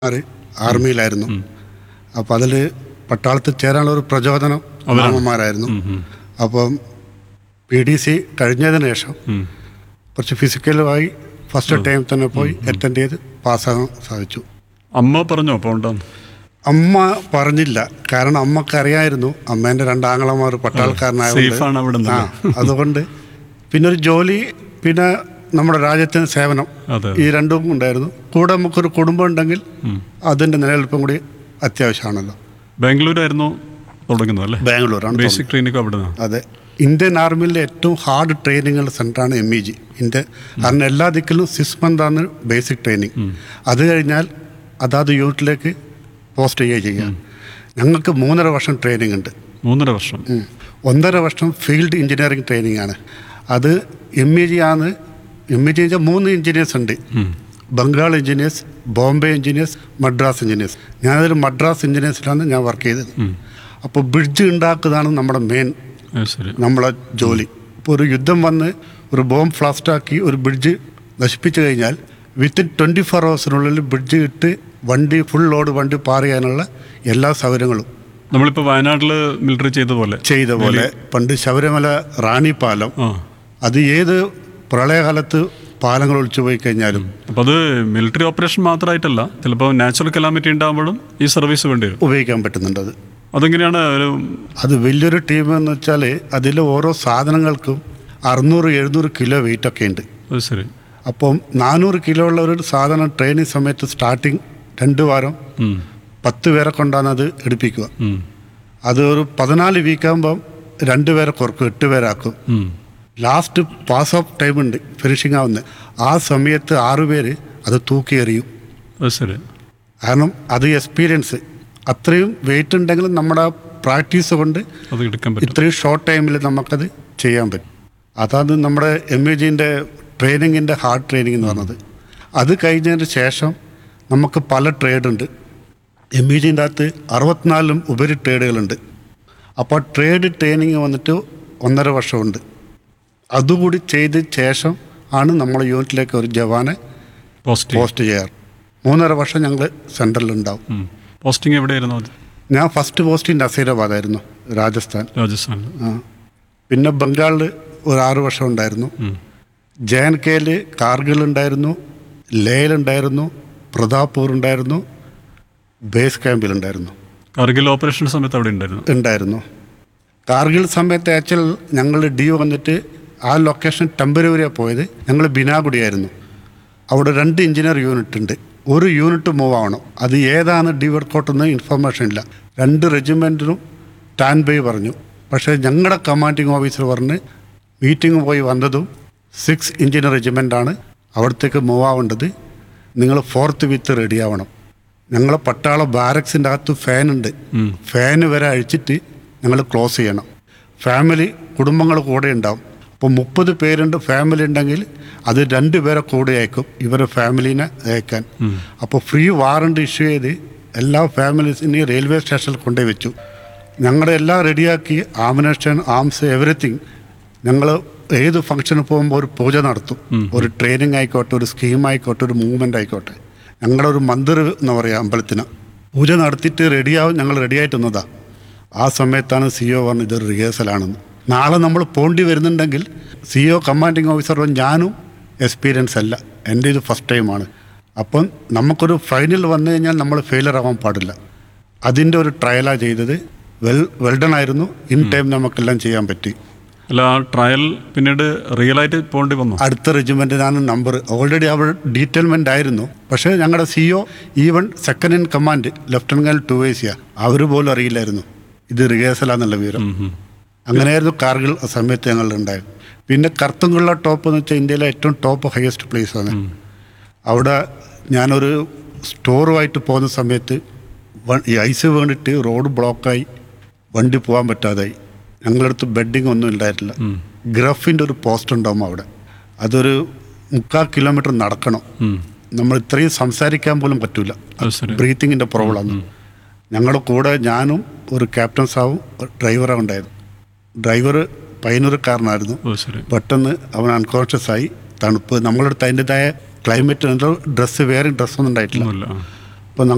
ആറ് ആർമിയിലായിരുന്നു അപ്പോൾ അതിൽ പട്ടാളത്തിൽ ചേരാനുള്ള ഒരു പ്രചോദനം അവരാണ്. മാമന്മാരായിരുന്നു ഉം, ഉം. അപ്പം പി ഡി സി കഴിഞ്ഞതിന് ശേഷം ഉം. കുറച്ച് ഫിസിക്കലുമായി ഫസ്റ്റ് ടൈം തന്നെ പോയി അറ്റൻഡ് ചെയ്ത് പാസ്സാകാൻ സാധിച്ചു അമ്മ പറഞ്ഞോ പോണ്ടെന്ന് അമ്മ പറഞ്ഞില്ല കാരണം അമ്മക്ക് അറിയായിരുന്നു അമ്മേൻ്റെ രണ്ടാങ്ങളമാർ Safe ആണ് അവിടെ പട്ടാളക്കാരനായതുകൊണ്ട് നിന്ന്. ആ അതുകൊണ്ട് പിന്നെ ഒരു ജോലി പിന്നെ നമ്മുടെ രാജ്യത്തിന് സേവനം അതെ ഈ രണ്ടും ഉണ്ടായിരുന്നു കൂടെ നമുക്കൊരു കുടുംബം ഉണ്ടെങ്കിൽ ഉം. അതിൻ്റെ നിലനിൽപ്പും കൂടി അത്യാവശ്യമാണല്ലോ ബാംഗ്ലൂരായിരുന്നു തുടങ്ങുന്നത് അല്ലേ ബാംഗ്ലൂരാണ് ബേസിക് ട്രെയിനിങ് അവിടെ നിന്നാണ് അതെ ഇന്ത്യൻ ആർമിയിലെ ഏറ്റവും ഹാർഡ് ട്രെയിനിങ്ങുള്ള സെൻ്ററാണ് എം ഇ ജി ഇന്ത്യ കാരണം എല്ലാ ദിക്കിലും സിക്സ് മന്താണ് ബേസിക് ട്രെയിനിങ് അത് കഴിഞ്ഞാൽ അതാത് യൂണിറ്റിലേക്ക് പോസ്റ്റ് ചെയ്യുക ചെയ്യുക ഞങ്ങൾക്ക് മൂന്നര വർഷം ട്രെയിനിങ് ഉണ്ട് മൂന്നര വർഷം ഉം. ഒന്നര വർഷം ഫീൽഡ് എഞ്ചിനീയറിംഗ് ട്രെയിനിങ് ആണ് അത് എം ഇ ജി ആണ് എം ഇ ജി വെച്ചാൽ മൂന്ന് എഞ്ചിനീയേഴ്സ് ഉണ്ട് ഉം. Bengal engineers Bombay engineers Madras engineers ഞാനതിൽ മദ്രാസ് എഞ്ചിനീയേഴ്സിലാണ് ഞാൻ വർക്ക് ചെയ്തത് ഉം. അപ്പോൾ ബ്രിഡ്ജ് ഉണ്ടാക്കുന്നതാണ് നമ്മുടെ മെയിൻ അത് ശരി നമ്മളെ ജോലി ഇപ്പോൾ ഒരു യുദ്ധം വന്ന് ഒരു ബോംബ് ഫ്ലാസ്റ്റാക്കി ഒരു ബ്രിഡ്ജ് നശിപ്പിച്ചു കഴിഞ്ഞാൽ വിത്തിൻ ട്വൻറ്റി ഫോർ അവേഴ്സിനുള്ളിൽ ബ്രിഡ്ജ് ഇട്ട് വണ്ടി ഫുൾ ലോഡ് വണ്ടി പാർ ചെയ്യാനുള്ള എല്ലാ സൗകര്യങ്ങളും നമ്മളിപ്പോൾ വയനാട്ടിൽ മിലിറ്ററി ചെയ്ത പോലെ ചെയ്ത പോലെ പണ്ട് ശബരിമല റാണി പാലം ആ അത് ഏത് പ്രളയകാലത്ത് പാലങ്ങൾ ഒളിച്ചു പോയി കഴിഞ്ഞാലും അപ്പോൾ അത് മിലിറ്ററി ഓപ്പറേഷൻ മാത്രമായിട്ടല്ല ചിലപ്പോൾ നാച്ചുറൽ കലാമിറ്റി ഉണ്ടാകുമ്പോഴും ഈ സർവീസ് വേണ്ടി വരും ഉപയോഗിക്കാൻ പറ്റുന്നുണ്ട് അത് അതെങ്ങനെയാണ് ഒരു അത് വലിയൊരു ടീം എന്ന് വെച്ചാൽ അതിൽ ഓരോ സാധനങ്ങൾക്കും അറുന്നൂറ് എഴുന്നൂറ് കിലോ വെയിറ്റ് ഒക്കെ ഉണ്ട് അത് ശരി അപ്പം നാനൂറ് കിലോ ഉള്ള ഒരു സാധനം ട്രെയിനിങ് സമയത്ത് സ്റ്റാർട്ടിങ് രണ്ട് വാരം ഉം. പത്ത് പേരെ കൊണ്ടാണ് അത് എടുപ്പിക്കുക ഉം. അത് ഒരു പതിനാല് വീക്കാകുമ്പം രണ്ട് പേരെ കുറക്കും എട്ട് പേരാക്കും ഉം. ലാസ്റ്റ് പാസ് ഓഫ് ടൈം ഉണ്ട് ഫിനിഷിംഗ് ആവുന്നത് ആ സമയത്ത് ആറ് പേര് അത് തൂക്കി എറിയും അത് ശരി കാരണം അത് എക്സ്പീരിയൻസ് അത്രയും വെയിറ്റ് ഉണ്ടെങ്കിലും നമ്മുടെ പ്രാക്ടീസ് കൊണ്ട് അത് എടുക്കാൻ പറ്റും ഇത്രയും ഷോർട്ട് ടൈമിൽ നമുക്കത് ചെയ്യാൻ പറ്റും അതാണ് നമ്മുടെ എം എ ജിൻ്റെ ട്രെയിനിങ്ങിൻ്റെ ഹാർഡ് ട്രെയിനിങ് എന്ന് പറഞ്ഞത് അത് കഴിഞ്ഞതിന് ശേഷം നമുക്ക് പല ട്രേഡ് ഉണ്ട് എം ഇ ജിൻ്റെ അകത്ത് അറുപത്തിനാലും ഉപരി ട്രേഡുകളുണ്ട് അപ്പോൾ ട്രേഡ് ട്രെയിനിങ് വന്നിട്ട് ഒന്നര വർഷമുണ്ട് അതുകൂടി ചെയ്ത ശേഷം ആണ് നമ്മുടെ യൂണിറ്റിലേക്ക് ഒരു ജവാനെ പോസ്റ്റ് പോസ്റ്റ് ചെയ്യാറ് മൂന്നര വർഷം ഞങ്ങൾ സെൻട്രലിലുണ്ടാവും പോസ്റ്റിംഗ് എവിടെയായിരുന്നു അത് ഞാൻ ഫസ്റ്റ് പോസ്റ്റ് നസീറാബാദായിരുന്നു രാജസ്ഥാൻ രാജസ്ഥാനിൽ ആ. പിന്നെ ബംഗാളിൽ ഒരു ആറ് വർഷം ഉണ്ടായിരുന്നു ഉം. ജെ എൻ കെയിൽ കാർഗിൽ ഉണ്ടായിരുന്നു ലേയിലുണ്ടായിരുന്നു പ്രതാപ്പൂർ ഉണ്ടായിരുന്നു ബേസ് ക്യാമ്പിലുണ്ടായിരുന്നു കാർഗിൽ ഓപ്പറേഷൻ സമയത്ത് അവിടെ ഉണ്ടായിരുന്നു ഉണ്ടായിരുന്നു കാർഗിൽ സമയത്ത് ആക്ച്വൽ ഞങ്ങൾ ഡി വന്നിട്ട് ആ ലൊക്കേഷൻ ടെമ്പററിയാണ് പോയത് ഞങ്ങൾ ബിനാഗുഡിയായിരുന്നു അവിടെ രണ്ട് എഞ്ചിനീയർ യൂണിറ്റ് ഉണ്ട് ഒരു യൂണിറ്റ് മൂവ് ആവണം അത് ഏതാണ് ഡി വർക്കൗട്ടെന്ന് ഇൻഫർമേഷൻ ഇല്ല രണ്ട് റെജിമെൻറ്റിനും സ്റ്റാൻഡ് ബൈ പറഞ്ഞു പക്ഷേ ഞങ്ങളുടെ കമാൻഡിങ് ഓഫീസർ പറഞ്ഞ് മീറ്റിംഗ് പോയി വന്നതും സിക്സ് എഞ്ചിനീയർ റെജിമെൻ്റാണ് അവിടത്തേക്ക് മൂവ് ആവേണ്ടത് നിങ്ങൾ ഫോർത്ത് വിത്ത് റെഡി ആവണം ഞങ്ങളെ പട്ടാള ബാരക്സിൻ്റെ അകത്ത് ഫാനുണ്ട് ഫാന് വരെ അഴിച്ചിട്ട് ഞങ്ങൾ ക്ലോസ് ചെയ്യണം ഫാമിലി കുടുംബങ്ങൾ കൂടെ ഉണ്ടാവും അപ്പോൾ മുപ്പത് പേരുണ്ട് ഫാമിലി ഉണ്ടെങ്കിൽ അത് രണ്ട് പേരെ കൂടെ അയക്കും ഇവരെ ഫാമിലീനെ അയക്കാൻ അപ്പോൾ ഫ്രീ വാറണ്ട് ഇഷ്യൂ ചെയ്ത് എല്ലാ ഫാമിലീസിനെയും റെയിൽവേ സ്റ്റേഷനിൽ കൊണ്ടുപോയി വെച്ചു ഞങ്ങളുടെ എല്ലാം റെഡിയാക്കി ആമിനേഷൻ ആംസ് എവറിത്തിങ് ഞങ്ങൾ ഏത് ഫംഗ്ഷന് പോകുമ്പോൾ ഒരു പൂജ നടത്തും ഒരു ട്രെയിനിങ് ആയിക്കോട്ടെ ഒരു സ്കീം ആയിക്കോട്ടെ ഒരു മൂവ്മെൻ്റ് ആയിക്കോട്ടെ ഞങ്ങളുടെ ഒരു മന്ദിർ എന്ന് പറയുക അമ്പലത്തിന് പൂജ നടത്തിയിട്ട് റെഡിയാവും ഞങ്ങൾ റെഡിയായിട്ട് വന്നതാ ആ സമയത്താണ് സി ഒ പറഞ്ഞത് ഇതൊരു റിഹേഴ്സലാണെന്ന് നാളെ നമ്മൾ പോണ്ടി വരുന്നുണ്ടെങ്കിൽ സി ഒ കമാൻഡിങ് ഓഫീസർ പറഞ്ഞു, ഞാനും എക്സ്പീരിയൻസ് അല്ല എൻ്റെ ഇത് ഫസ്റ്റ് ടൈമാണ് അപ്പം നമുക്കൊരു ഫൈനൽ വന്നു കഴിഞ്ഞാൽ നമ്മൾ ഫെയിലർ ആവാൻ പാടില്ല അതിൻ്റെ ഒരു ട്രയലാണ് ചെയ്തത് വെൽ വെൽഡൺ ആയിരുന്നു ഇൻ ടൈം നമുക്കെല്ലാം ചെയ്യാൻ പറ്റി അല്ല ആ ട്രയൽ പിന്നീട് റിയൽ ആയിട്ട് പോകേണ്ടി വന്നു അടുത്ത റെജിമെൻറ്റിനാണ് നമ്പർ ഓൾറെഡി അവർ ഡീറ്റെയിൽമെൻ്റ് ആയിരുന്നു പക്ഷേ ഞങ്ങളുടെ C O even second in command lieutenant ടു വേസിയ അവർ പോലും അറിയില്ലായിരുന്നു ഇത് റിഹേഴ്സലാന്നുള്ള വിവരം അങ്ങനെയായിരുന്നു കാർഗിൽ ആ സമയത്ത് ഞങ്ങളുടെ ഉണ്ടായത് പിന്നെ കർത്തുങ്കുള്ള ടോപ്പ് എന്ന് വെച്ചാൽ ഇന്ത്യയിലെ ഏറ്റവും ടോപ്പ് ഹയസ്റ്റ് പ്ലേസ് ആണ് അവിടെ ഞാനൊരു സ്റ്റോറുമായിട്ട് പോകുന്ന സമയത്ത് വ- ഈ ഐസ് വീണിട്ട് റോഡ് ബ്ലോക്കായി വണ്ടി പോകാൻ പറ്റാതായി ഞങ്ങളടുത്ത് ബെഡിങ് ഒന്നും ഉണ്ടായിട്ടില്ല ഗ്രഫിൻ്റെ ഒരു പോസ്റ്റ് ഉണ്ടാവും അവിടെ അതൊരു മുക്കാൽ കിലോമീറ്റർ നടക്കണം ഉം. നമ്മൾ ഇത്രയും സംസാരിക്കാൻ പോലും പറ്റൂല അത് ശരി ബ്രീത്തിങ്ങിൻ്റെ പ്രോബ്ലം ഞങ്ങളുടെ കൂടെ ഞാനും ഒരു ക്യാപ്റ്റൻ സാവും ഡ്രൈവറാണ് ഉണ്ടായിരുന്നു ഡ്രൈവർ പയ്യന്നൂർക്കാരനായിരുന്നു അത് ശരി പെട്ടെന്ന് അവൻ അൺകോൺഷ്യസ് ആയി തണുപ്പ് നമ്മളടുത്ത് അതിൻ്റെതായ ക്ലൈമറ്റ് ഡ്രസ്സ് വേറെ ഡ്രസ്സൊന്നും ഉണ്ടായിട്ടില്ല ഒന്നുമില്ല ആ.